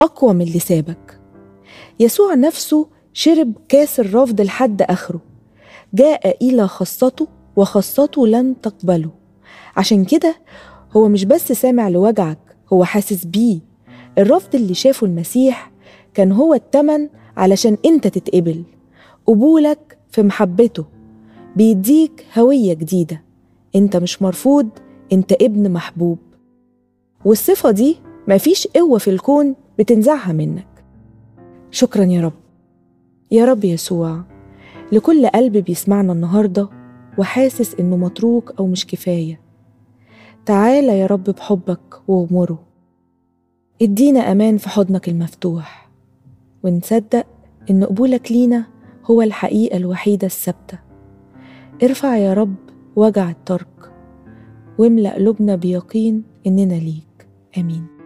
أقوى من اللي سابك يسوع نفسه شرب كاس الرفض لحد آخره جاء إلى خاصته وخاصته لن تقبله عشان كده هو مش بس سامع لوجعك هو حاسس بيه الرفض اللي شافه المسيح كان هو التمن علشان انت تتقبل قبولك في محبته بيديك هوية جديدة انت مش مرفوض انت ابن محبوب والصفة دي مفيش قوة في الكون بتنزعها منك شكرا يا رب يا رب يسوع لكل قلب بيسمعنا النهاردة وحاسس إنه متروك أو مش كفاية تعالى يا رب بحبك وغمره ادينا أمان في حضنك المفتوح ونصدق إن قبولك لينا هو الحقيقة الوحيدة الثابتة ارفع يا رب وجع الترك واملأ قلوبنا بيقين إننا ليك آمين